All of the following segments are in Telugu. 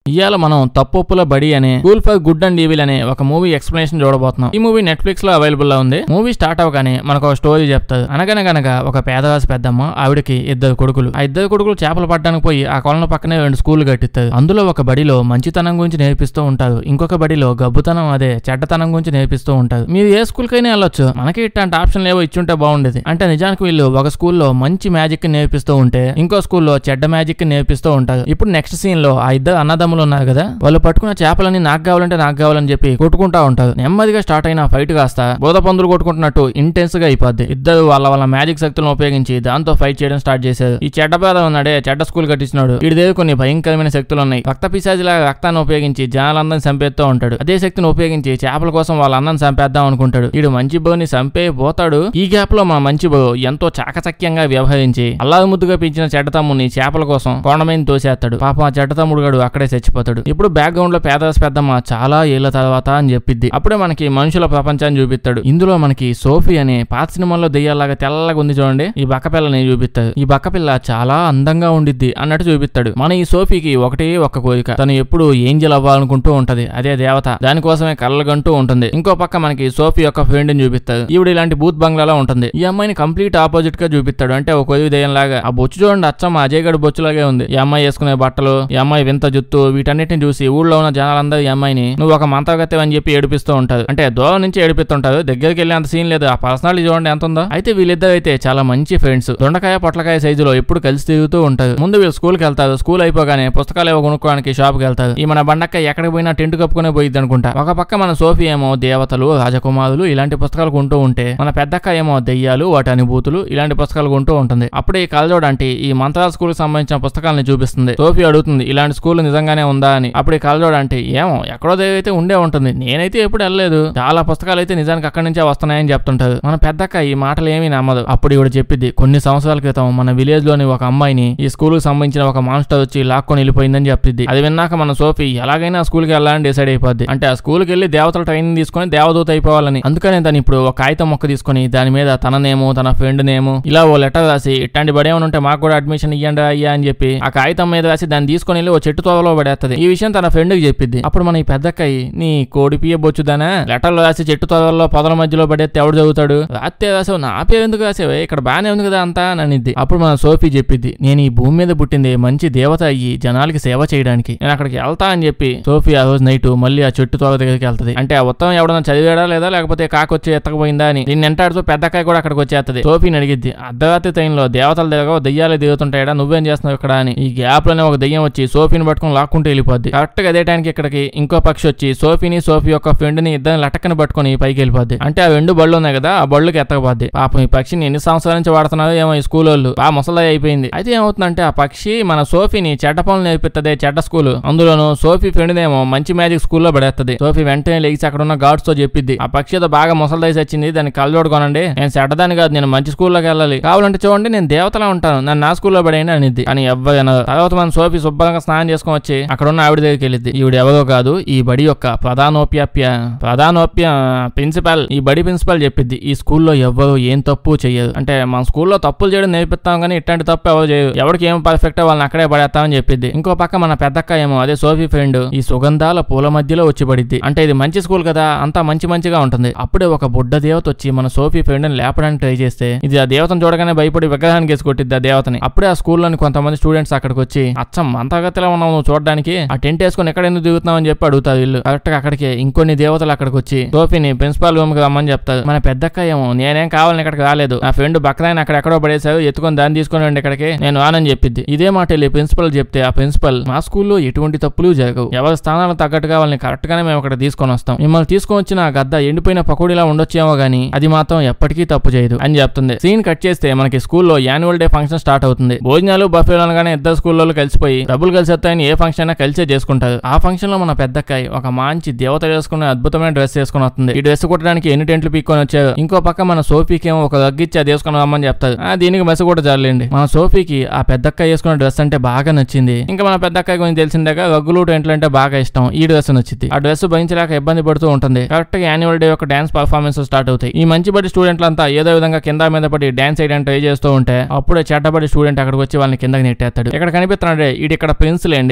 ఇవాళ మనం తప్పొప్పుల బడి అనే school for good and evil అనే ఒక మూవీ ఎక్స్ప్లెనేషన్ చూడబోతున్నాం ఈ మూవీ నెట్ఫ్లిక్స్ లో అవైలబుల్ గా ఉంది మూవీ స్టార్ట్ అవగానే మనకు ఒక స్టోరీ చెప్తారు అనగనగనగా ఒక పేదవాసి పెద్దమ్మ ఆవిడకి ఇద్దరు కొడుకులు ఆ ఇద్దరు కొడుకులు చేపలు పట్టడానికి పోయి ఆ కొలను పక్కనే రెండు స్కూల్ కట్టిస్తారు అందులో ఒక బడిలో మంచితనం గురించి నేర్పిస్తూ ఉంటారు ఇంకొక బడిలో గబ్బుతనం అదే చెడ్డతనం గురించి నేర్పిస్తూ ఉంటారు మీరు ఏ స్కూల్ కైనా వెళ్ళొచ్చు మనకి ఇట్లాంటి ఆప్షన్ ఏవో ఇచ్చుంటే బాగుండేది అంటే నిజానికి వీళ్ళు ఒక స్కూల్లో మంచి మ్యాజిక్ నేర్పిస్తూ ఉంటే ఇంకో స్కూల్లో చెడ్డ మ్యాజిక్ నేర్పిస్తూ ఉంటారు ఇప్పుడు నెక్స్ట్ సీన్ లో ఆ ఇద్దరు అన్నదమ్ములు ఉన్నారు కదా వాళ్ళు పట్టుకున్న చేపలని నాకు కావాలంటే నాకు కావాలని చెప్పి కొట్టుకుంటా ఉంటారు నెమ్మదిగా స్టార్ట్ అయిన ఫైట్ కాస్త బోధ పందులు కొట్టుకుంటున్నట్టు ఇంటెన్స్ గా అయిపోద్ది ఇద్దరు వాళ్ళ వాళ్ళ మ్యాజిక్ శక్తులను ఉపయోగించి దాంతో ఫైట్ చేయడం స్టార్ట్ చేశారు ఈ చెడ్డ పేద ఉన్నాడే చెడ్డ స్కూల్ కట్టించినాడు వీడి దగ్గర కొన్ని భయంకరమైన శక్తులు ఉన్నాయి రక్త పిశాచిలా రక్తాన్ని ఉపయోగించి జనాలందరిని చంపేస్తూ ఉంటాడు అదే శక్తిని ఉపయోగించి చేపల కోసం వాళ్ళ అన్నం చంపేద్దాం అనుకుంటాడు వీడు మంచి బోని చంపే పోతాడు ఈ గ్యాప్ లో మన మంచి బో ఎంతో చాకచక్యంగా వ్యవహరించి అల్లాది ముద్దుగా పెంచిన చెడ్డ తమ్ముని చేపల కోసం కొండమైన తోసేస్తాడు పాపం ఆ చెడ్డ తమ్ముడు గడు అక్కడే చచ్చిపోతాడు ఇప్పుడు బ్యాక్గ్రౌండ్ లో పేదరాశి పెద్దమ్మ చాలా ఏళ్ల తర్వాత అని చెప్పిద్ది అప్పుడే మనకి మనుషుల ప్రపంచాన్ని చూపిస్తాడు ఇందులో మనకి సోఫీ అనే పాత సినిమాల్లో దెయ్యాలాగా తెల్లగా ఉంది చూడండి ఈ బక్కపిల్లని చూపిస్తాడు ఈ బక్కపిల్ల చాలా అందంగా ఉండిద్ది అన్నట్టు చూపిస్తాడు మన ఈ సోఫీకి ఒకటే ఒక్క కోరిక తను ఎప్పుడు ఏంజల్ అవ్వాలనుకుంటూ ఉంటది అదే దేవత దానికోసమే కళ్ళగంటూ ఉంటుంది ఇంకో పక్క మనకి సోఫీ యొక్క ఫ్రెండ్ ని చూపిస్తాడు ఈవిడ ఇలాంటి బూత్ బంగ్లాలో ఉంటుంది ఈ అమ్మాయిని కంప్లీట్ ఆపోజిట్ గా చూపిస్తాడు అంటే ఒక కొద్ది దెయ్యం లాగా ఆ బొచ్చు చూడండి అచ్చం అజయ్ గడు బొచ్చులాగే ఉంది ఈ అమ్మాయి వేసుకునే బట్టలు ఈ అమ్మాయి వింత జుత్తు వీటన్నిటిని చూసి ఊళ్ళో ఉన్న జనాలందరూ ఈ అమ్మాయిని నువ్వు ఒక మంత్రగత్తె అని చెప్పి ఏడిపిస్తూ ఉంటారు అంటే దూరం నుంచి ఏడిపిస్తుంటారు దగ్గరికి వెళ్ళే అంత సీన్ లేదు ఆ పర్సనాలిటీ చూడండి ఎంత ఉందో అయితే వీళ్ళిద్దరు అయితే చాలా మంచి ఫ్రెండ్స్ దొండకాయ పొట్లకాయ సైజులో ఎప్పుడు కలిసి తిరుగుతూ ఉంటారు ముందు వీళ్ళు స్కూల్కి వెళ్తారు స్కూల్ అయిపోగానే పుస్తకాలు ఏవో కొనుక్కోడానికి షాప్కి వెళ్తారు ఈ మన బండక్క ఎక్కడికి పోయినా టెంట్ కప్పుకునే పోయిద్ది అనుకుంటా ఒక పక్క మన సోఫీ ఏమో దేవతలు రాజకుమారులు ఇలాంటి పుస్తకాలు కొంటూ ఉంటే మన పెద్దక్క ఏమో దెయ్యాలు వాటి అనుభూతులు ఇలాంటి పుస్తకాలు కొంటూ ఉంటుంది అప్పుడే ఈ కలజోడు అంటే ఈ మంత్రాల స్కూల్ కి సంబంధించిన పుస్తకాలను చూపిస్తుంది సోఫీ అడుగుతుంది ఇలాంటి స్కూల్ నిజంగానే ఉందా అని అప్పుడు ఈ కలజోడు అంటే ఏమో ఎక్కడో అయితే ఉండే ఉంటుంది నేనైతే ఎప్పుడు వెళ్ళలేదు చాలా పుస్తకాలు అయితే నిజానికి అక్కడి నుంచే వస్తున్నాయని చెప్తుంటారు మన పెద్దక్క ఈ మాటలు ఏమీ నమ్మదు అప్పుడు ఇవిడ చెప్పిద్ది కొన్ని సంవత్సరాల క్రితం మన విలేజ్ లోని ఒక అమ్మాయిని ఈ స్కూల్ కి సంబంధించిన ఒక మాన్స్టర్ వచ్చి లాక్కొని వెళ్ళిపోయిందని చెప్పింది అది విన్నాక మన సోఫీ ఎలాగైనా స్కూల్ కి వెళ్ళాలని డిసైడ్ అయిపోద్ది అంటే ఆ స్కూల్ కి వెళ్ళి దేవతల ట్రైనింగ్ తీసుకొని దేవదూత అయిపోవాలని అందుకనే తను ఇప్పుడు ఒక కాగితం మొక్క తీసుకొని దాని మీద తన నేము తన ఫ్రెండ్ నేము ఇలా ఓ లెటర్ రాసి ఇట్లాంటి బడి ఏమైనా ఉంటే మాకు కూడా అడ్మిషన్ ఇయ్యండి అయ్యా అని చెప్పి ఆ కాగితం మీద రాసి దాన్ని తీసుకొని వెళ్ళి ఓ చెట్టు తోవలో పడేస్తది ఈ విషయం తన ఫ్రెండ్ కి చెప్పిద్ది అప్పుడు మన ఈ పెద్దక్కయ్య నీ కోడి పియ్య బొచ్చుదానా లెటర్లు రాసి చెట్టు తోవల్లో పొదల మధ్యలో పడేస్తే ఎవడు చదువుతాడు రాస్తే రాసావు నా పేరు ఎందుకు రాసావు ఇక్కడ బానే ఉంది కదా అంతా అని అనిద్ది అప్పుడు మన సోఫీ చెప్పిద్ది నేను ఈ భూమి మీద పుట్టింది మంచి దేవత అయ్యి జనాలకి సేవ చేయడానికి నేను అక్కడికి వెళ్తా అని చెప్పి సోఫీ ఆ రోజు నైట్ మళ్ళీ ఆ చెట్టు తోవ దగ్గరికి వెళ్తది అంటే ఆ ఉత్తరం ఎవడన్నా చదివాడా లేదా లేకపోతే కాకొచ్చి ఎత్తకపోయిందా అని దీన్ని ఎంటాడుతూ పెద్దకాయ కూడా అక్కడికి వచ్చేస్తది సోఫీని అడిగిద్ది అర్ధరాత్రి టైంలో దేవతలు దిగవ దెయ్యాలు దిగుతుంటాయడా నువ్వేం చేస్తున్నావు ఇక్కడ అని ఈ గ్యాప్ లోనే ఒక దెయ్యం వచ్చి సోఫీని పట్టుకుని లాక్కుంటూ వెళ్ళిపోద్ది కరెక్ట్ గా అదే టైంకి ఇక్కడికి ఇంకో పక్షి వచ్చి సోఫీని సోఫీ యొక్క ఫ్రెండ్ ని ఇద్దరిని లటక్కని పట్టుకుని పైకి వెళ్ళిపోద్ది అంటే ఆ రెండు బళ్ళు ఉన్నాయి కదా ఆ బళ్ళుకి ఎత్తకపోద్ది పాపం ఈ పక్షిని ఎన్ని సంవత్సరాల నుంచి వాడుతున్నారో ఏమో ఈ స్కూల్ వాళ్ళు బాగా ముసలి అయిపోయింది అయితే ఏమవుతుందంటే ఆ పక్షి మన సోఫీని చెడ్డ పనులు నేర్పిస్తుంది చెడ్డ స్కూల్ అందులోను సోఫీ ఫ్రెండ్ ఏమో మంచి మ్యాజిక్ స్కూల్లో పడేస్తుంది సోఫీ వెంటనే లేచి అక్కడ ఉన్న గార్డ్స్ తో చెప్పిద్ది ఆ పక్షి ఏదో బాగా ముసలిదైసి వచ్చింది దాన్ని కళ్ళజోడు కొనండి నేను చెడ్డదాన్ని కాదు నేను మంచి స్కూల్లోకి వెళ్ళాలి కావాలంటే చూడండి నేను దేవతలా ఉంటాను నన్ను నా స్కూల్లో పడేయండి అనిద్ది అని ఎవ్వరైనా తర్వాత మన సోఫీ శుభ్రంగా స్నానం చేసుకొని వచ్చి అక్కడ ఉన్న ఆవిడ దగ్గరికి వెళ్ళిద్ది ఈవిడ ఎవరో కాదు ఈ బడి యొక్క ప్రధానోప్యాప్య ప్రధానోప్య ప్రిన్సిపల్ ఈ బడి ప్రిన్సిపల్ చెప్పిద్ది ఈ స్కూల్లో ఎవ్వరు ఏం తప్పు చేయరు అంటే మన స్కూల్లో తప్పులు చేయడం నేర్పిస్తాం కానీ ఇట్లాంటి తప్పు ఎవరు చేయరు ఎవరికి ఏం పర్ఫెక్ట్ వాళ్ళని అక్కడే పడేస్తామని చెప్పింది ఇంకో పక్క మన పెద్దక్క ఏమో అదే సోఫీ ఫ్రెండ్ ఈ సుగంధాల పూల మధ్యలో వచ్చి పడిద్ది అంటే ఇది మంచి స్కూల్ కదా అంతా మంచి మంచిగా ఉంటుంది అప్పుడే ఒక బుడ్డ దేవత వచ్చి మన సోఫీ ఫ్రెండ్ ని లేపడానికి ట్రై చేస్తే ఇది ఆ దేవతను చూడగానే భయపడి విగ్రహానికి వేసి కొట్టిద్ది ఆ దేవతని అప్పుడే ఆ స్కూల్లోని కొంతమంది స్టూడెంట్స్ అక్కడికి వచ్చి అచ్చం మంతగతిలో ఉన్నావు నువ్వు చూడడానికి ఆ టెంట్ వేసుకొని ఎక్కడ ఎందుకు దిగుతున్నావు అని చెప్పి అడుగుతారు వీళ్ళు కరెక్ట్ గా అక్కడికి ఇంకొన్ని దేవతలు అక్కడికి వచ్చి సోఫీని ప్రిన్సిపాల్ రూమ్ కి రమ్మని చెప్తారు మన పెద్దక్క ఏమో నేనేం కావాలని ఇక్కడికి రాలేదు నా ఫ్రెండ్ బక్కదాన్ని అక్కడ ఎక్కడో పడేశారు ఎత్తుకొని దాన్ని తీసుకొని రండి ఇక్కడికి నేను రానని చెప్పిద్ది ఇదే మాట వెళ్ళి ప్రిన్సిపల్ చెప్తే ఆ ప్రిన్సిపల్ మా స్కూల్లో ఎటువంటి తప్పులు జరగవు ఎవరి స్థానాలకు తగ్గట్టుగా వాళ్ళని కరెక్ట్ గానే మేము ఇక్కడ తీసుకొని వస్తాం మిమ్మల్ని తీసుకొని వచ్చిన ఆ గద్ద ఎండిపోయిన పకోడీలా ఉండొచ్చేమో గానీ అది మాత్రం ఎప్పటికీ తప్పు చేయదు అని చెప్తుంది సీన్ కట్ చేస్తే మనకి స్కూల్లో యాన్యువల్ డే ఫంక్షన్ స్టార్ట్ అవుతుంది భోజనాలు బఫేలు అనగానే ఇద్దరు స్కూల్లో కలిసిపోయి డబ్బులు కలిసి వస్తాయని ఏ ఫంక్షన్ అయినా కలిసే చేసుకుంటారు ఆ ఫంక్షన్ లో మన పెద్దక్కాయ ఒక మంచి దేవత వేసుకున్న అద్భుతమైన డ్రెస్ వేసుకుని వస్తుంది ఈ డ్రెస్ కుట్టడానికి ఎన్ని టెంట్లు పీక్కొని వచ్చారు ఇంకో పక్క మన సోఫీకి ఏమో ఒక దగ్గిచ్చి అది వేసుకుని రమ్మని చెప్తారు ఆ దీనికి మెస్ కూడా చాలండి మన సోఫీకి ఆ పెద్దక్క వేసుకున్న డ్రెస్ అంటే బాగా నచ్చింది ఇంకా మన పెద్దక్క గురించి తెలిసిందాక గగ్గులు టెంట్లు అంటే బాగా ఇష్టం ఈ డ్రెస్ నచ్చింది ఆ డ్రెస్ భరించలేక ఇబ్బంది పడుతూ ఉంటుంది కరెక్ట్ గా యాన్యువల్ డే యొక్క డాన్స్ పర్ఫార్మెన్స్ స్టార్ట్ అవుతాయి ఈ మంచి బడి స్టూడెంట్లంతా ఏదో విధంగా కింద మీద పడి డాన్స్ చేయడానికి ట్రై చేస్తూ ఉంటే అప్పుడే చెడ్డబడి స్టూడెంట్ అక్కడికి వచ్చి వాళ్ళని కిందకి నెట్టేస్తాడు ఇక్కడ కనిపిస్తున్నాడే ఇది ఇక్కడ ప్రిన్స్ లేండి ఈ ప్రిన్స్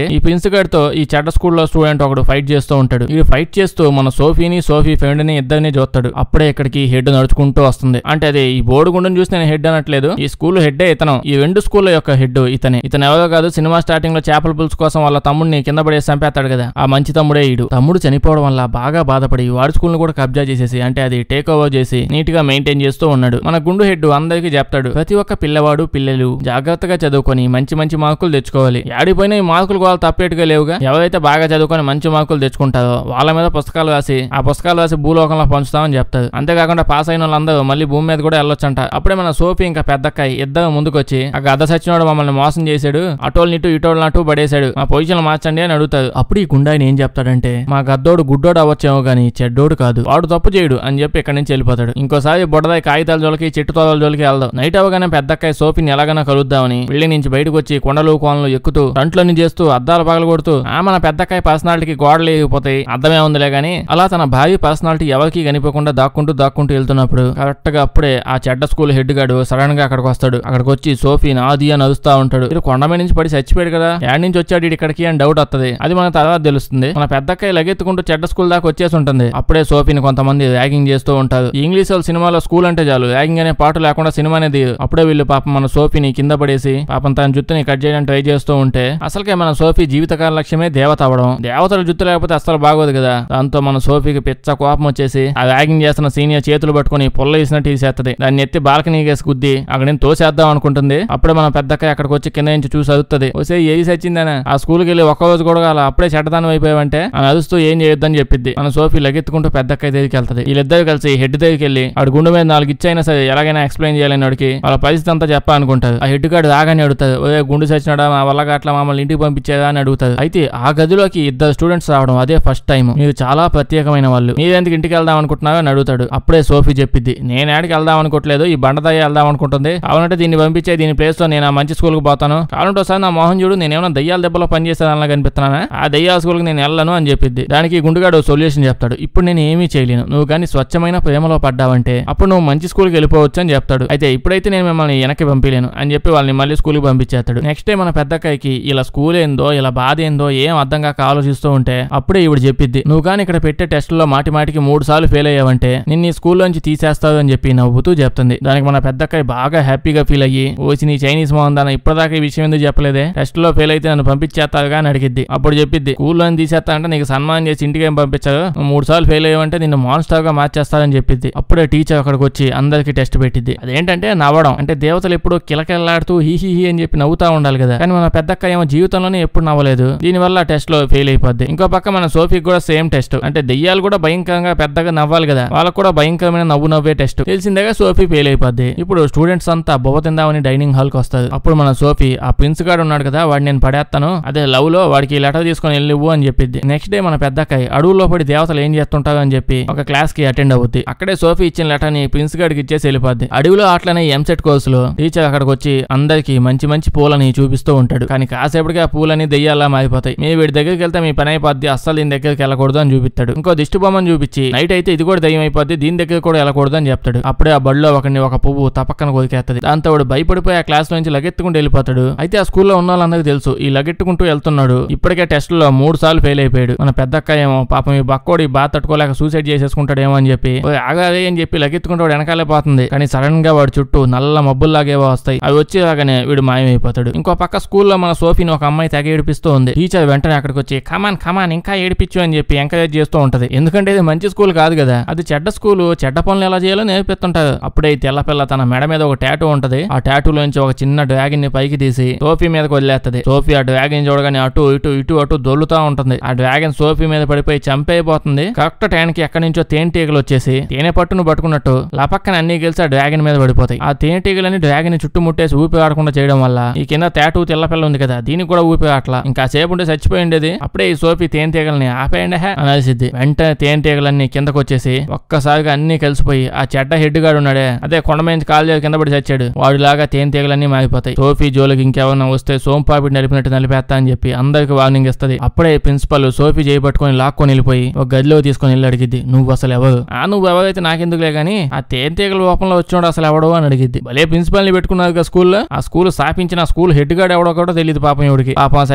ప్రిన్స్ గారితో ఈ చెడ్డ స్కూల్లో స్టూడెంట్ ఒకడు ఫైట్ చేస్తూ ఉంటాడు ఈ ఫైట్ చేస్తూ మన సోఫీని సోఫీ ఫ్రెండ్ ని ఇద్దరిని చూస్తాడు అప్పుడే ఇక్కడికి హెడ్ నడుచుకుంటూ వస్తుంది అంటే అది ఈ బోర్డు గుండెని చూసి నేను హెడ్ అనట్లేదు ఈ స్కూల్ హెడ్ ఇతను ఈ రెండు స్కూల్ యొక్క హెడ్ ఇతనే ఇతను ఎవరో కాదు సినిమా స్టార్టింగ్ లో చేపల పులుసు కోసం వాళ్ళ తమ్ముడిని కింద పడేసి చంపేస్తాడు కదా ఆ మంచి తమ్ముడే ఈడు తమ్ముడు చనిపోవడం వల్ల బాగా బాధపడి వాడి స్కూల్ ను కూడా కబ్జా చేసేసి అంటే అది టేక్ ఓవర్ చేసి నీట్ గా మెయింటైన్ చేస్తూ ఉన్నాడు మన గుండు హెడ్ అందరికీ చెప్తాడు ప్రతి ఒక్క పిల్లవాడు పిల్లలు జాగ్రత్తగా చదువుకొని మంచి మంచి మార్కులు తెచ్చుకోవాలి ఆడిపోయిన ఈ మార్కులు కూడా తప్పేట్టుగా లేవుగా ఎవరైతే బాగా చదువుకొని మంచి మార్కులు తెచ్చుకుంటారో వాళ్ళ మీద పుస్తకాలు రాసి ఆ పుస్తకాలు రాసి భూలోకంలో పంచుతామని చెప్తారు అంతేకాకుండా పాస్ అయిన వాళ్ళందరూ మళ్ళీ భూమి మీద కూడా వెళ్ళొచ్చంట అప్పుడే మన సోఫీ ఇంకా పెద్దక్కాయి ఇద్దరు ముందుకొచ్చి ఆ గద్ద సచ్చినోడు మమ్మల్ని మోసం చేశాడు అటోళ్ళు ఇటు ఇటోళ్ళు అటు పడేశాడు మా పొజిషన్ మార్చండి అని అడుగుతారు అప్పుడు ఈ గుండాయిని ఏం చెప్తాడంటే మా గద్దోడు గుడ్డోడు అవ్వచ్చేమో గానీ చెడ్డోడు కాదు వాడు తప్పు చేయడు అని చెప్పి ఇక్కడి నుంచి వెళ్ళిపోతాడు ఇంకోసారి బుడదాయి కాగితాల జోలికి చెట్టు తోదల జోలికి వెళ్దాం నైట్ అవగానే పెద్దక్కాయ సోఫీని ఎలాగైనా కలుద్దామని బిల్డింగ్ నుంచి బయటకు వచ్చి కొండలు కోనలు ఎక్కుతూ ఫ్రంట్లోని చేస్తూ అద్దాలు పగలు కొడుతూ ఆ మన పెద్దక్కాయ పర్సనాలిటీకి గోడలు ఎగిపోతాయి అర్థమే ఉందిలే గానీ అలా తన భార్య పర్సనాలిటీ ఎవరికి కనిపించకుండా దాక్కుంటూ దాక్కుంటూ వెళ్తున్నప్పుడు కరెక్ట్ గా అప్పుడే ఆ చెడ్డ స్కూల్ హెడ్ గాడు సడన్ గా అక్కడికి వస్తాడు అక్కడికి వచ్చి సోఫీ నాది అని అరుస్తా ఉంటాడు వీడు కొండ మీద నుంచి పడి చచ్చిపోయాడు కదా యాడ్ నుంచి వచ్చాడు ఈడు ఇక్కడికి అని డౌట్ వస్తది అది మన తర్వాత తెలుస్తుంది మన పెద్దక్కాయ లగెత్తుకుంటూ చెడ్డ స్కూల్ దాకా వచ్చేసి ఉంటుంది అప్పుడే సోఫీని కొంతమంది ర్యాగింగ్ చేస్తూ ఉంటారు ఈ ఇంగ్లీష్ వాళ్ళ సినిమాలో స్కూల్ అంటే చాలు ర్యాగింగ్ అనే పాట లేకుండా సినిమానే తీయరు అప్పుడే వీళ్ళు పాపం మన సోఫీని కింద పడేసి పాపం తన జుట్టుని కట్ చేయడానికి ట్రై చేస్తూ ఉంటే అసలుకే మన సోఫీ జీవితకాల లక్ష్యమే దేవత అవ్వడం దేవతల జుట్టు లేకపోతే అసలు బాగోదు కదా దాంతో మన సోఫీకి పిచ్చ కోపం వచ్చేసి ఆ ర్యాగింగ్ చేస్తున్న సీనియర్ చేతులు పట్టుకుని పొల్ల వేసినట్టు తీసేస్తది దాన్ని ఎత్తి బాల్కనీ వేసి గుద్ది అక్కడ నేను తోసేద్దాం అనుకుంటుంది అప్పుడే మన పెద్దక్క అక్కడికి వచ్చి కింద నుంచి చూసి అదుతుంది వస్తే ఏది సచ్చిందనే ఆ స్కూల్కి వెళ్ళి ఒక్క రోజు కూడా అలా అప్పుడే చెడ్డదానం అయిపోయావంటే అని అరుస్తూ ఏం చేయొద్దని చెప్పింది మన సోఫీ లగెత్తుకుంటూ పెద్దక్క దగ్గరికి వెళ్తది వీళ్ళిద్దరు కలిసి హెడ్ దగ్గరికి వెళ్ళి ఆడు గుండె మీద నాలుగు ఇచ్చైనా సరే ఎలాగైనా ఎక్స్ప్లెయిన్ చేయాలని వాడికి వాళ్ళ పరిస్థితి అంతా చెప్పాలనుకుంటారు ఆ హెడ్ గాడు రాగానే అడుగుతారు ఓ గుండు సచ్చినాడా మా వల్ల అట్లా మమ్మల్ని ఇంటికి పంపించేదా అని అడుగుతారు అయితే ఆ గదిలోకి ఇద్దరు స్టూడెంట్స్ రావడం అదే ఫస్ట్ టైం మీరు చాలా ప్రత్యేకమైన వాళ్ళు మీరెందుకు ఇంటికి వెళ్దాం అనుకుంటున్నారో అని అడుగుతాడు అప్పుడే సోఫీ చెప్పిద్ది నేను ఏడికి వెళ్దాం అనుకోవట్లేదు ఈ బండదాయ వెళ్దాం అనుకుంటుంది కావాలంటే దీన్ని పంపించే దీని ప్లేస్ లో నేను ఆ మంచి స్కూల్ కి పోతాను కావాలంటే ఒకసారి నా మోహన్ చూడు నేను ఏమైనా దయ్యాల దెబ్బలో పనిచేస్తాను అలా కనిపిస్తున్నానా ఆ దయ్యాల స్కూల్ కి నేను వెళ్ళను అని చెప్పిద్ది దానికి ఈ గుండుగాడు సొల్యూషన్ చెప్తాడు ఇప్పుడు నేను ఏమీ చేయలేను నువ్వు కానీ స్వచ్ఛమైన ప్రేమలో పడ్డావంటే అప్పుడు నువ్వు మంచి స్కూల్కి వెళ్ళిపోవచ్చు అని చెప్తాడు అయితే ఇప్పుడైతే నేను మిమ్మల్ని వెనక్కి పంపించలేను అని చెప్పి వాళ్ళని మళ్ళీ స్కూల్కి పంపించేస్తాడు నెక్స్ట్ డే మన పెద్దకాయకి ఇలా స్కూల్ ఏందో ఇలా బాధ ఏందో ఏం అర్థం కాక ఆలోచిస్తూ ఉంటే అప్పుడే ఇవిడు చెప్పిద్ది నువ్వు కానీ ఇక్కడ పెట్టే టెస్టుల్లో మాటి మాటికి మూడు సార్లు ఫెయిల్ అయ్యావంటే నిన్ను ఈ స్కూల్లోంచి తీసేస్తావు అని చెప్పి నవ్వుతూ చెప్తుంది దానికి మన పెద్దకాయ బాగా హ్యాపీగా ఫీల్ అయ్యి ఓసి నీ చైనీస్ మోహన్ ఇప్పటిదాకా ఈ విషయం ఎందుకు చెప్పలేదే టెస్ట్ లో ఫెయిల్ అయితే నన్ను పంపించేస్తావుగా అని అడిగిద్ది అప్పుడు చెప్పిద్ది స్కూల్లో తీసేస్తా అంటే నీకు సన్మానం చేసి ఇంటికి ఏం పంపించారు నువ్వు మూడు సార్లు ఫెయిల్ అయ్యావంటే నిన్ను మాన్స్టర్ గా మార్చేస్తారని చెప్పిద్ది అప్పుడే టీచర్ అక్కడికి వచ్చి అందరికి టెస్ట్ పెట్టిద్ది అదేంటంటే నవ్వడం అంటే దేవతలు ఎప్పుడు కిలకిల్లాడుతూ హీ హీ హీ అని చెప్పి నవ్వుతా ఉండాలి కదా కానీ మన పెద్దక్క ఏమో జీవితంలోనే ఎప్పుడు నవ్వలేదు దీనివల్ల టెస్ట్ లో ఫెయిల్ అయిపోద్ది ఇంకో పక్క మన సోఫీకి కూడా సేమ్ టెస్ట్ అంటే దెయ్యాలు కూడా భయంకరంగా పెద్దగా నవ్వాలి కదా వాళ్ళకు కూడా భయంకరమైన నవ్వు నవ్వే టెస్ట్ తెలిసిందేగా సోఫీ ఫెయిల్ అయిపోద్ది ఇప్పుడు స్టూడెంట్స్ అంతా బొవ్వ తిందామని డైనింగ్ హాల్ కి వస్తారు అప్పుడు మన సోఫీ ఆ ప్రిన్స్ గాడు ఉన్నాడు కదా వాడు నేను పడేస్తాను అదే లవ్ లో వాడికి లెటర్ తీసుకొని వెళ్ళివ్వు అని చెప్పిద్ది నెక్స్ట్ డే మన పెద్దకాయ అడవుల్లో పడి దేవతలు ఏం చేస్తుంటారు అని చెప్పి ఒక క్లాస్ కి అటెండ్ అవుద్ది అక్కడే సోఫీ ఇచ్చిన లెటర్ ని ప్రిన్స్ గాడికి ఇచ్చేసి వెళ్ళిపోద్ది అడవిలో అట్లనే ఎంసెట్ కోర్సులో టీచర్ అక్కడికి వచ్చి అందరికి మంచి మంచి పూలని చూపిస్తూ ఉంటాడు కానీ కాసేపటికి ఆ పూలని దెయ్యాలా మారిపోతాయి మీ వీడి దగ్గరికి వెళ్తే మీ పని అయిపోద్ది అస్సలు దీని దగ్గరికి వెళ్ళకూడదు అని చూపిస్తాడు ఇంకో దిష్టి బొమ్మను చూపించి నైట్ అయితే ఇది కూడా దయ్యం అయిపోద్ది దీని దగ్గర కూడా వెళ్ళకూడదు అని చెప్తాడు అప్పుడే ఆ బడిలో ఒకరిని ఒక పువ్వు తపక్కన కొరికేస్తుంది దాంతో వాడు భయపడిపోయి ఆ క్లాస్ నుంచి లగెత్తుకుంటూ వెళ్ళిపోతాడు అయితే ఆ స్కూల్లో ఉన్న వాళ్ళందరికీ తెలుసు ఈ లగెట్టుకుంటూ వెళ్తున్నాడు ఇప్పటికే టెస్టులో మూడు సార్లు ఫెయిల్ అయిపోయాడు మన పెద్దక్క ఏమో పాపం ఈ బక్కోడి బాధ తట్టుకోలేక సూసైడ్ చేసేసుకుంటాడేమో అని చెప్పి "ఓయ్, ఆగాలి అని చెప్పి లగెత్తుకుంటూ వాడు వెనకాలే పోతుంది కానీ సడన్ గా వాడు చుట్టూ నల్ల మబ్బుల్లాగేవో వస్తాయి అవి వచ్చి రాగానే వీడు మాయమైపోతాడు ఇంకో పక్క స్కూల్లో మన సోఫీని ఒక అమ్మాయి తెగ ఏడిపిస్తూ ఉంది టీచర్ వెంటనే అక్కడికి వచ్చి కమాన్ కమాన్ ఇంకా ఏడిపించు అని చెప్పి ఎంకరేజ్ చేస్తూ ఉంటది ఎందుకంటే ఇది మంచి స్కూల్ కాదు కదా అది చెడ్డ స్కూల్ చెడ్డ పనులు ఎలా చేయాలో నేర్పిస్తుంటారు అప్పుడే ఈ తెల్ల పిల్ల తన మెడ మీద ఒక టాటూ ఉంటది ఆ టాటూ లోంచి ఒక చిన్న డ్రాగన్ ని పైకి తీసి సోఫీ మీదకి వదిలేస్తది సోఫీ ఆ డ్రాగన్ చూడగానే అటు ఇటు ఇటు అటు దొల్లుతా ఉంటుంది ఆ డ్రాగన్ సోఫీ మీద పడిపోయి చంపైపోతుంది కరెక్ట్ టైంకి ఎక్కడి నుంచో తేనెటీగలు వచ్చేసి తేనె పట్టును పట్టుకున్నట్టు లపక్కన అన్ని గెలిచి ఆ డ్రాగన్ మీద పడిపోతాయి ఆ తేనెటీగలని డ్రాగన్ ని చుట్టుముట్టేసి ఊపి ఆడకుండా చేయడం వల్ల ఈ కింద టాటూ తెల్ల పిల్ల ఉంది కదా దీనికి కూడా ఊపి ఆటలా ఇంకా సేపు ఉంటే చచ్చిపోయి ఉండేది అప్పుడే ఈ సోఫీ తేనెటీగల్ని ఆపేయండి హే అని అలసిద్ది వెంటనే తేనెటీగలన్నీ కిందకు వచ్చేసి ఒక్కసారిగా అన్ని కలిసిపోయి ఆ చెడ్డ హెడ్ గాడు ఉన్నాడే అదే కొండ మీద నుంచి కాలు చేసి కింద పడి చచ్చాడు వాడిలాగా తేనెటీగలన్నీ మారిపోతాయి సోఫీ జోలికి ఇంకెవరన్నా వస్తే సోంపాపిడి నలిపినట్టు నలిపేస్తా అని చెప్పి అందరికి వార్నింగ్ ఇస్తది అప్పుడే ప్రిన్సిపల్ సోఫీ చేయబట్టుకొని లాక్కొని వెళ్ళిపోయి ఒక గదిలో తీసుకొని వెళ్ళి అడిగిద్ది నువ్వు అసలు ఎవరు ఆ నువ్వు ఎవరైతే నాకెందుకులే గానీ ఆ తేనెటీగల రూపంలో వచ్చినోడు అసలు ఎవడో అని అడిగిద్ది భలే ప్రిన్సిపల్ ని పెట్టుకున్నారు కదా స్కూల్లో ఆ స్కూల్ స్థాపించిన ఆ స్కూల్ హెడ్ గాడు ఎవడో కూడా తెలియదు పాపం ఇవిడికి పాపం ఆ చచ్చిపోయిన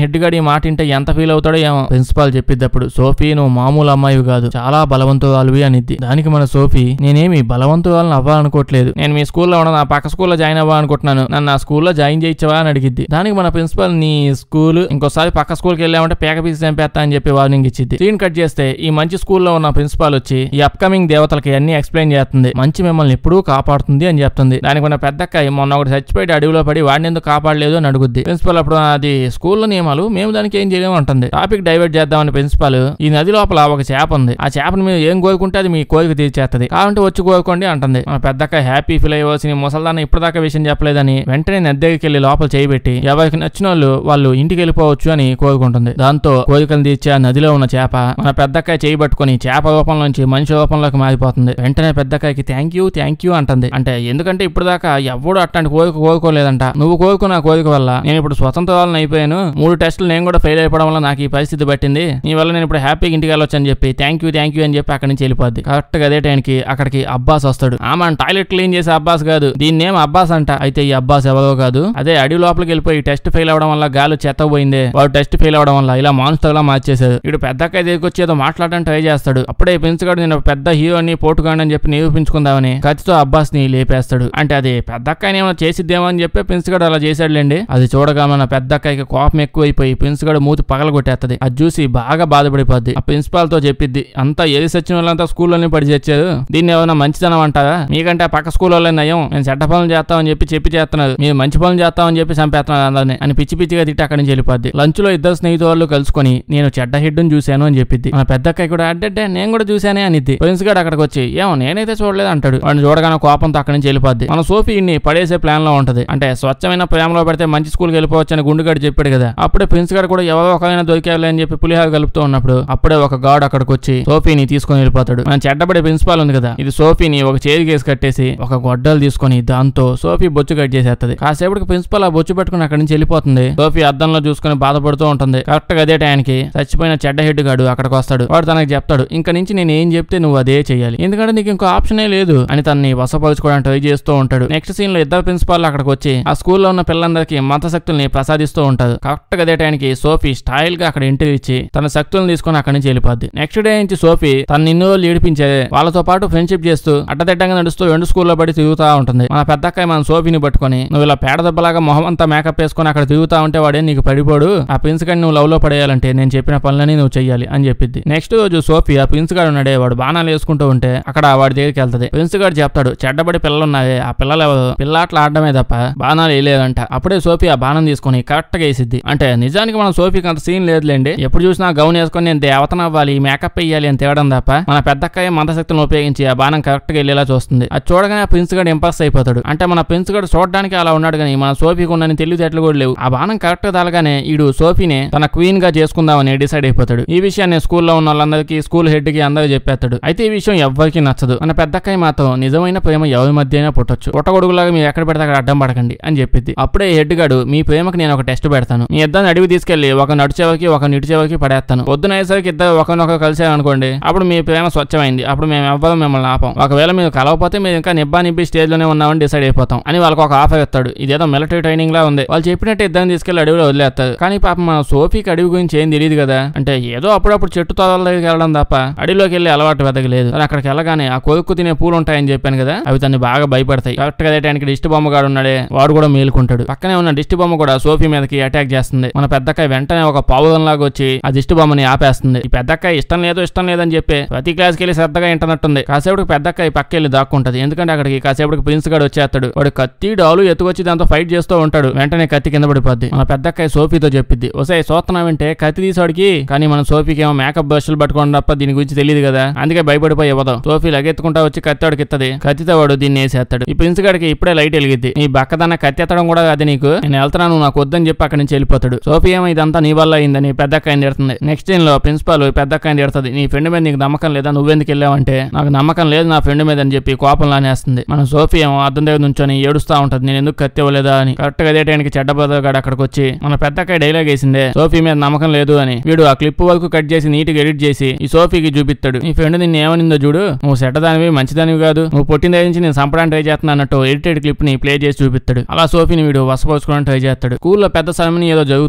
హెడ్ గాడి ఈ మాట వింటే ఎంత ఫీల్ అవుతాడో ఏమో ప్రిన్సిపాల్ చెప్పిద్దప్పుడు సోఫీ నువ్వు మామూలు అమ్మాయి కాదు చాలా బలవంతురాలువి అనిద్ది దానికి మన సోఫీ నేనేమి బలవంతురాలను అవ్వాలనుకోవట్లేదు నేను మీ స్కూల్లో ఉన్న నా పక్క స్కూల్లో జాయిన్ అవ్వాలనుకుంటున్నాను నన్ను ఆ స్కూల్లో జాయిన్ చేయించవా అని అడిగిద్ది దానికి మన ప్రిన్సిపల్ నీ స్కూల్ ఇంకోసారి పక్క స్కూల్కి వెళ్ళామంటే పేక పీసి చంపేస్తా అని చెప్పి వార్నింగ్ ఇచ్చింది సీన్ కట్ చేస్తే ఈ మంచి స్కూల్లో ఉన్న ప్రిన్సిపాల్ వచ్చి ఈ అప్కమింగ్ దేవతలకి అన్ని ఎక్స్ప్లెయిన్ చేస్తుంది మంచి మిమ్మల్ని ఎప్పుడూ కాపాడుతుంది అని చెప్తుంది దానికి మన పెద్దక్క మొన్న ఒకటి చచ్చిపోయి అడవిలో పడి వాడిని ఎందుకు కాపాడలేదు అని అడుగుద్ది ప్రిన్సిపల్ అప్పుడు అది స్కూల్లో నియమాలు మేము దానికి ఏం చేయలేము అంటుంది టాపిక్ డైవర్ట్ చేద్దామని ప్రిన్సిపాల్ ఈ నది లోపల ఒక చేప ఉంది ఆ చేపను మీరు ఏం కోరుకుంటే అది మీ కోరిక తీర్చేస్తుంది కావాలంటే వచ్చి కోరుకోండి అంటుంది మన పెద్దక్క హ్యాపీ ఫీల్ అయ్యవలసిన ముసల్దాన్ని ఇప్పటిదాకా విషయం చెప్పలేదని వెంటనే నది దగ్గరికి వెళ్ళి లోపల చేయబెట్టి ఎవరికి నచ్చిన వాళ్ళు వాళ్ళు ఇంటికి వెళ్ళిపోవచ్చు అని కోరుకుంటుంది దాంతో కోరికలు తీర్చే ఆ నదిలో ఉన్న చేప మన పెద్దక్క చేయి పట్టుకొని చేప రూపంలోంచి మనిషి రూపంలోకి మారిపోతుంది వెంటనే పెద్దక్కకి థ్యాంక్ యూ థ్యాంక్ యూ అంటుంది అంటే ఎందుకంటే ఇప్పుడు దాకా ఎవడు అట్లాంటి కోరిక కోరుకోలేదంట నువ్వు కోరుకున్న కోరిక వల్ల నేను ఇప్పుడు స్వతంత్రాలను అయిపోయాను మూడు టెస్టులు నేను కూడా ఫెయిల్ అయిపోవడం వల్ల నాకు ఈ పరిస్థితి పట్టింది నీ వల్ల నేను ఇప్పుడు హ్యాపీగా ఇంటికి వెళ్ళొచ్చు అని చెప్పి థ్యాంక్ యూ థ్యాంక్ యూ అని చెప్పి అక్కడి నుంచి వెళ్ళిపోద్ది కరెక్ట్ గా అదే టైంకి అక్కడికి అబ్బాస్ వస్తాడు ఆ మన టాయిలెట్ క్లీన్ చేసే అబ్బాస్ కాదు దీన్ని ఏం అబ్బాస్ అంట అయితే ఈ అబ్బాస్ ఎవరో కాదు అదే అడవి లోపలికి వెళ్ళిపోయి టెస్ట్ ఫెయిల్ అవడం వల్ల గాలి చెత్త పోయిందే వాడు టెస్ట్ ఫెయిల్ అవడం వల్ల ఇలా మాన్స్టర్ లా మార్చేశారు ఇటు పెద్దక్క దగ్గరికి వచ్చి ఏదో మాట్లాడడానికి ట్రై చేస్తాడు అప్పుడే పెంచుగాడు నేను పెద్ద హీరోని పోటుగాడు అని చెప్పి నిరూపించుకుందామని కత్తితో అబ్బాస్ ని లేపేస్తాడు అంటే అది పెద్దక్క ఏమైనా చేసిద్దేమో అని చెప్పి పెంచుగాడు అలా చేశాడులేండి అది చూడగా మన పెద్దక్కకి కోపం ఎక్కువైపోయి పెంచుగాడు మూతి పగల కొట్టేస్తది అది చూసి బాగా బాధపడిపోద్ది ఆ ప్రిన్సిపాల్ తో చెప్పిద్ది అంతా ఎలి సచ్చిన వాళ్ళంతా స్కూల్లోనే పడి తెచ్చారు దీన్ని ఏమైనా మంచిదనం అంటారా మీకంటే ఆ పక్క స్కూల్ వాళ్ళే నయం నేను చెడ్డ పనులు చేస్తామని చెప్పి చెప్పి చేస్తున్నారు మీరు మంచి పనులు చేస్తామని చెప్పి చంపేస్తున్నారు అందరినీ అని పిచ్చి పిచ్చిగా తిట్టి అక్కడి నుంచి వెళ్ళిపోద్ది లంచ్ లో ఇద్దరు స్నేహితులు కలుసుకొని నేను చెడ్డ హెడ్ చూశాను అని చెప్పిద్ది మన పెద్దక్కయ్య కూడా అడ్డే నేను కూడా చూశానే అనిద్ది ప్రిన్స్ గారు అక్కడికి వచ్చి ఏమో నేనైతే చూడలేదు అంటాడు వాడిని చూడగానే కోపంతో అక్కడి నుంచి వెళ్ళిపోద్ది మన సోఫీని పడేసే ప్లాన్ లో ఉంటది అంటే స్వచ్ఛమైన ప్రేమలో పెడితే మంచి స్కూల్కి వెళ్ళిపోవచ్చు అని గుండుగాడు చెప్పాడు కదా అప్పుడే ప్రిన్స్ గారు కూడా ఎవరో ఒకరైనా దొరికేయాలి అని చెప్పి పులిహార కలుపుతూ ఉన్నప్పుడు అప్పుడే ఒక గాడ్ అక్కడికి వచ్చి సోఫీని తీసుకొని వెళ్ళిపోతాడు మన చెడ్డబడే ప్రిన్సిపాల్ ఉంది కదా ఇది సోఫీని ఒక చేరి కేసు కట్టేసి ఒక గొడ్డలు తీసుకొని దాంతో సోఫీ బొచ్చు కట్ చేసేస్తది కాసేపటికి ప్రిన్సిపల్ ఆ బొచ్చు పెట్టుకుని అక్కడి నుంచి వెళ్ళిపోతుంది సోఫీ అద్దంలో చూసుకొని బాధపడుతూ ఉంటుంది కరెక్ట్ గా అదే టైంకి చచ్చిపోయిన చెడ్డ హెడ్ గాడు అక్కడికి వస్తాడు వాడు తనకి చెప్తాడు ఇంకా నుంచి నేను ఏం చెప్తే నువ్వు అదే చేయాలి ఎందుకంటే నీకు ఇంకో ఆప్షనే లేదు అని తనని వసపరుచుకోవడానికి ట్రై చేస్తూ ఉంటాడు నెక్స్ట్ సీన్ లో ఇద్దరు ప్రిన్సిపాల్ అక్కడికి వచ్చి ఆ స్కూల్లో ఉన్న పిల్లలందరికీ మత శక్తుల్ని ప్రసాదిస్తూ ఉంటారు కరెక్ట్ గా అదే టైంకి సోఫీ స్టైల్ గా అక్కడ ఇంటికి ఇచ్చి తన శక్తులను తీసుకొని అక్కడి నుంచి వెళ్ళిపోద్ది నెక్స్ట్ డే నుంచి సోఫీ తన ఇన్ని రోజులు ఏడిపించే వాళ్ళతో పాటు ఫ్రెండ్షిప్ చేస్తూ అడ్డదిడ్డంగా నడుస్తూ రెండు స్కూల్లో పడి తిరుగుతా ఉంటుంది మన పెద్దక్కయ్య మన సోఫీని పట్టుకొని నువ్వు ఇలా పేడ దెబ్బలాగా మొహం అంతా మేకప్ వేసుకొని అక్కడ తిరుగుతా ఉంటే వాడే నీకు పడిపోడు ఆ ప్రిన్స్ గారిని నువ్వు లవ్ లో పడేయాలంటే నేను చెప్పిన పనులని నువ్వు చెయ్యాలి అని చెప్పింది నెక్స్ట్ రోజు సోఫీ ఆ ప్రిన్స్ గారు ఉన్నాడే వాడు బాణాలు వేసుకుంటూ ఉంటే అక్కడ వాడి దగ్గరికి వెళ్తది ప్రిన్స్ గారు చెప్తాడు చెడ్డబడి పిల్లలు ఉన్నాయే ఆ పిల్లలు ఎవరు పిల్లాట్లు ఆడడమే తప్ప బాణాలు వేయలేదంట అప్పుడే సోఫీ ఆ బాణం తీసుకొని కరెక్ట్ గా వేసిద్ది అంటే నిజానికి మన సోఫీకి అంత సీన్ లేదులేండి ఎప్పుడు చూసినా గౌన్ వేసుకొని నేను దేవతను అవ్వాలి మేకప్ వేయాలి అని తేవడం తప్ప మన పెద్దక్కయ్య మందశక్తిని ఉపయోగించి ఆ బాణం కరెక్ట్ గా వెళ్ళేలా చూస్తుంది అది చూడగానే ఆ ప్రిన్స్ గడు ఇంప్రెస్ అయిపోతాడు అంటే మన ప్రిన్స్ గడు చూడడానికి అలా ఉన్నాడు కానీ మన సోఫీకి ఉన్న తెలివితేటలు కూడా లేవు ఆ బాణం కరెక్ట్ గా తలగానే ఈడు సోఫీని తన క్వీన్ గా చేసుకుందామని డిసైడ్ అయిపోతాడు ఈ విషయాన్ని స్కూల్లో ఉన్న వాళ్ళందరికీ స్కూల్ హెడ్ కి అందరూ చెప్పేస్తాడు అయితే ఈ విషయం ఎవ్వరికి నచ్చదు మన పెద్దక్కయ్య మాత్రం నిజమైన ప్రేమ ఎవరి మధ్య అయినా పుట్టొచ్చు పుట్టగొడుగులాగా మీరు ఎక్కడ పెడితే అక్కడ అడ్డం పడకండి అని చెప్పింది అప్పుడే హెడ్ గాడు మీ ప్రేమకి నేను ఒక టెస్ట్ పెడతాను మీ ఇద్దరిని అడివి తీసుకెళ్లి ఒక నడిచేవరికి ఒక నిడిచేవరికి పడేస్తాను పొద్దున అయ్యేసరికి ఇద్దరు ఒకరినొకరు కలిసారనుకోండి అప్పుడు మీ ప్రేమ స్వచ్ఛమైంది అప్పుడు మేము ఎవ్వరూ మిమ్మల్ని ఆపం ఒకవేళ మీరు కలవకపోతే మీరు ఇంకా నిబ్బా నిబ్బి స్టేజ్ లోనే ఉన్నామని డిసైడ్ అయిపోతాం అని వాళ్ళకి ఒక ఆఫర్ ఇస్తాడు ఇదేదో మిలిటరీ ట్రైనింగ్ లా ఉంది వాళ్ళు చెప్పినట్టు ఇద్దరిని తీసుకెళ్లి అడవిలో వదిలేస్తారు కానీ పాపం మన సోఫీకి అడవి గురించి ఏం తెలియదు కదా అంటే ఏదో అప్పుడప్పుడు చెట్టు తోదల దగ్గరికి వెళ్ళడం తప్ప అడవిలోకి వెళ్ళి అలవాటు వెతకలేదు కానీ అక్కడికి వెళ్ళగానే ఆ కొరుక్కు తినే పూలు ఉంటాయని చెప్పాను కదా అవి తన్ని బాగా భయపడతాయి కరెక్ట్ గా అదే టైంకి దిష్టి బొమ్మ గాడు ఉన్నాడే వాడు కూడా మేలుకుంటాడు పక్కనే ఉన్న దిష్టి బొమ్మ కూడా సోఫీ మీదకి అటాక్ చేస్తుంది మన పెద్దకాయ వెంటనే ఒక పావుదం లాగా వచ్చి ఆ దిష్టి బొమ్మని ఆపేస్తుంది ఈ పెద్దకాయ ఇష్టం లేదు ఇష్టం లేదని చెప్పి ప్రతి క్లాస్కి వెళ్ళి శ్రద్ధగా ఇంటనట్టుంది కాసేపటికి పెద్దకాయ పక్కెళ్ళి దాక్కుంటది ఎందుకంటే అక్కడికి కాసేపటికి ప్రిన్స్ గాడు వచ్చేస్తాడు వాడు కత్తి డాలు ఎత్తుకొచ్చి దాంతో ఫైట్ చేస్తూ ఉంటాడు వెంటనే కత్తి కింద పడిపోద్ది మన పెద్దకాయ సోఫీతో చెప్పిద్ది ఒసే సోతున్నావంటే కత్తి తీసాడికి కానీ మన సోఫీకి ఏమో మేకప్ బ్రష్లు పట్టుకోవడం తప్ప దీని గురించి తెలియదు కదా అందుకే భయపడిపోయి ఇవ్వదాం సోఫీ లగెత్తుకుంటా వచ్చి కత్తాడికి ఇత్తది కత్తితో వాడు దీన్ని వేసేస్తాడు ఈ ప్రిన్స్ గాడికి ఇప్పుడే లైట్ వెలిగిద్ది నీ బక్కదన్న కత్తి ఎత్తడం కూడా అది నీకు నేను వెళ్తున్నాను నువ్వు నాకు వద్దని చెప్పి అక్కడి నుంచి వెళ్ళిపోతాడు సోఫీ ఏమో ఇదంతా నీ వల్ల అయిందని పెద్దక్కాయని తిడుతుంది నెక్స్ట్ సీన్ లో ప్రిన్సిపాల్ పెద్దక్కాయని తిడుతుంది నీ ఫ్రెండ్ మీద నీకు నమ్మకం లేదా నువ్వెందుకు వెళ్ళావంటే నాకు నమ్మకం లేదు నా ఫ్రెండ్ మీద అని చెప్పి కోపం లానేస్తుంది మన సోఫీ ఏమో అద్దం దగ్గర నుంచొని ఏడుస్తా ఉంటది నేను ఎందుకు కత్తి ఇవ్వలేదా అని కరెక్ట్ గా అదే టైంకి చెడ్డ గాడు అక్కడికి వచ్చి మన పెద్దకాయ డైలాగ్ వేసిందే సోఫీ మీద నమ్మకం లేదు అని వీడు ఆ క్లిప్ వరకు కట్ చేసి నీట్ గా ఎడిట్ చేసి ఈ సోఫీకి చూపిస్తాడు నీ ఫ్రెండ్ నిన్ను ఏమనిందో చూడు నువ్వు సెట్టదానివి మంచిదానివి కాదు నువ్వు పుట్టిన దగ్గర నుంచి నేను సంపడానికి ట్రై చేస్తున్నా అన్నట్టు ఎడిటెడ్ క్లిప్ ని ప్లే చేసి చూపిస్తాడు అలా సోఫీని వీడు వసపోసుకోవడానికి ట్రై చేస్తాడు స్కూల్లో పెద్ద సెరమనీ ఏదో జరుగుతూ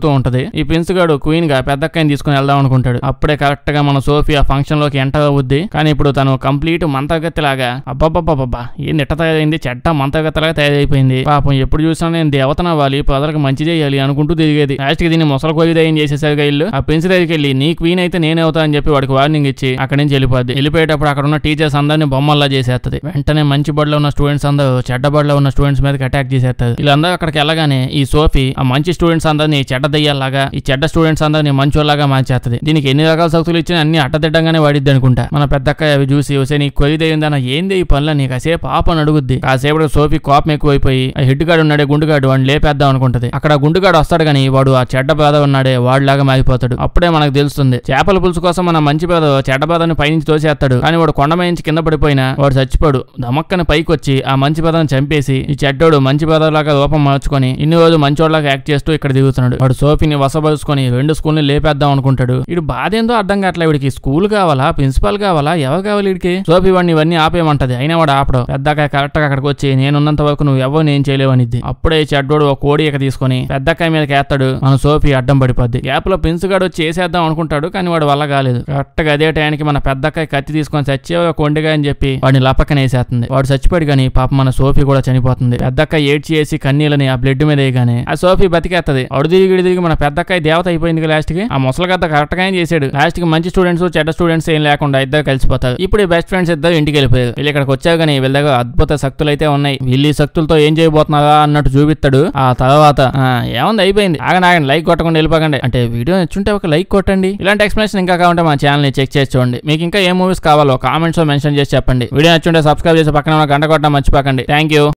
జరుగుతూ ఉంటది ఈ ప్రిన్స్ గాడు క్వీన్ గా పెద్దక్కని తీసుకుని వెళ్దాం అనుకుంటాడు అప్పుడే కరెక్ట్ గా మన సోఫియా ఫంక్షన్ లోకి ఎంటర్ అవుద్ది కానీ ఇప్పుడు తను కంప్లీట్ మంత్రగతి లాగా అబ్బాబ్బాబ్బా ఏంది ఎట్ట తయారైంది చెడ్డ మంత్రగతిలాగా తయారైపోయింది పాపం ఎప్పుడు చూసినా నేను దేవతన అవ్వాలి ప్రజలకు మంచి చేయాలి అనుకుంటూ తిరిగేది లాస్ట్ కి దీన్ని ముసలి కోవిదయం చేసేసరికి ఇల్లు ఆ ప్రిన్స్ దగ్గరికి వెళ్ళి నీ క్వీన్ అయితే నేనే అవుతా అని చెప్పి వాడికి వార్నింగ్ ఇచ్చి అక్కడి నుంచి వెళ్ళిపోద్ది వెళ్ళిపోయేటప్పుడు అక్కడ ఉన్న టీచర్స్ అందరినీ బొమ్మల్లా చేసేస్తుంది వెంటనే మంచి బడిలో ఉన్న స్టూడెంట్స్ అందరూ చెడ్డ బడిలో ఉన్న స్టూడెంట్స్ మీదకి అటాక్ చేసేస్తారు వీళ్ళందరూ అక్కడికి వెళ్ళగానే ఈ సోఫీ ఆ మంచి స్టూడెంట్స్ అందరినీ చెడ్డ దయ్యాలాగా ఈ చెడ్డ స్టూడెంట్స్ అందరినీ మంచోళ్ళగా మార్చేస్తుంది దీనికి ఎన్ని రకాల శక్తులు ఇచ్చినా అన్ని అట్టదిడ్డంగానే వాడిద్ది అనుకుంటా మన పెద్దక్క అవి చూసి వస్తే నీకు కొరిదయిందన్న ఏంది ఈ పనుల నీకు కాసేపు పాప అని అడుగుద్ది కాసేపు సోఫీ కోపం ఎక్కువైపోయి ఆ హెడ్ గాడు ఉన్నాడే గుండుగాడు వాడిని లేపేద్దాం అనుకుంటది అక్కడ ఆ గుండుగాడు వస్తాడు కానీ వాడు ఆ చెడ్డ బాధ ఉన్నాడే వాడిలాగా మారిపోతాడు అప్పుడే మనకు తెలుస్తుంది చేపల పులుసు కోసం మన మంచి బాధ చెడ్డ బాధను పైనుంచి తోసేస్తాడు కానీ వాడు కొండ మీద నుంచి కింద పడిపోయినా వాడు చచ్చిపోడు దమక్కని పైకి వచ్చి ఆ మంచి బాధను చంపేసి ఈ చెడ్డోడు మంచి బాధలాగా రూపం మార్చుకొని ఇన్ని రోజులు మంచోళ్ళగా యాక్ట్ చేస్తూ ఇక్కడ దిగుతున్నాడు వాడు సోఫీని వసపరుచుకొని రెండు స్కూల్ని లేపేద్దాం అనుకుంటాడు వీడు బాధ ఏందో అర్థం కావట్లే వీడికి స్కూల్ కావాలా ప్రిన్సిపల్ కావాలా ఎవరు కావాలి వీడికి సోఫీ వాడిని ఇవన్నీ ఆపేయమంటది అయినా వాడు ఆపడం పెద్దగా కరెక్ట్ గా అక్కడికి వచ్చి నేనున్నంత వరకు నువ్వు ఎవరు నేను చేయలేవనిద్ది అప్పుడే ఈ చెడ్డోడు ఒక కోడి ఇక తీసుకొని పెద్దకాయ మీదకి వేస్తాడు మన సోఫీ అడ్డం పడిపోద్ది గ్యాప్ లో ప్రిన్స్ గాడు వచ్చి వేసేద్దాం అనుకుంటాడు కానీ వాడు వల్ల కాలేదు కరెక్ట్ గా అదే టైంకి మన పెద్దకాయ కత్తి తీసుకొని చచ్చే ఒక కొండిగా అని చెప్పి వాడిని లపక్కన వేసేస్తుంది వాడు చచ్చిపోయాడు కానీ పాప మన సోఫీ కూడా చనిపోతుంది పెద్దకాయ ఏడ్చి వేసి కన్నీళ్ళని ఆ బ్లడ్ మీద వేయగానే ఆ సోఫీ బతికేస్తది అడు తిరిగి ఇటు తిరిగి మన పెద్దకాయ దేవత అయిపోయింది లాస్ట్ కి ఆ ముసలి గద్ద కరెక్ట్ గా చేసాడు లాస్ట్ కి మంచి స్టూడెంట్స్ చెడ్డ స్టూడెంట్స్ ఏం లేకుండా ఇద్దరు కలిసిపోతారు ఇప్పుడు ఈ బెస్ట్ ఫ్రెండ్స్ ఇద్దరు ఇంటికి వెళ్ళిపోయారు వీళ్ళు ఇక్కడికి వచ్చారు కానీ వీళ్ళ దగ్గర అద్భుత శక్తులు అయితే ఉన్నాయి వీళ్ళు ఈ శక్తులతో ఏం చేయబోతున్నారా అన్నట్టు చూపిస్తాడు ఆ తర్వాత ఆ, ఏముంది అయిపోయింది ఆగండి ఆగండి లైక్ కొట్టకుండా వెళ్ళిపోకండి అంటే వీడియో నచ్చుంటే ఒక లైక్ కొట్టండి ఇలాంటి ఎక్స్ప్లెనేషన్ ఇంకా కావాలంటే మా ఛానల్ ని చెక్ చేసి చూడండి మీకు ఇంకా ఏ మూవీస్ కావాలో కామెంట్స్ లో మెన్షన్ చేసి చెప్పండి వీడియో నచ్చుంటే సబ్స్క్రైబ్ చేసి పక్కన ఉన్న గంట కొట్టడం మర్చిపోకండి థ్యాంక్ యూ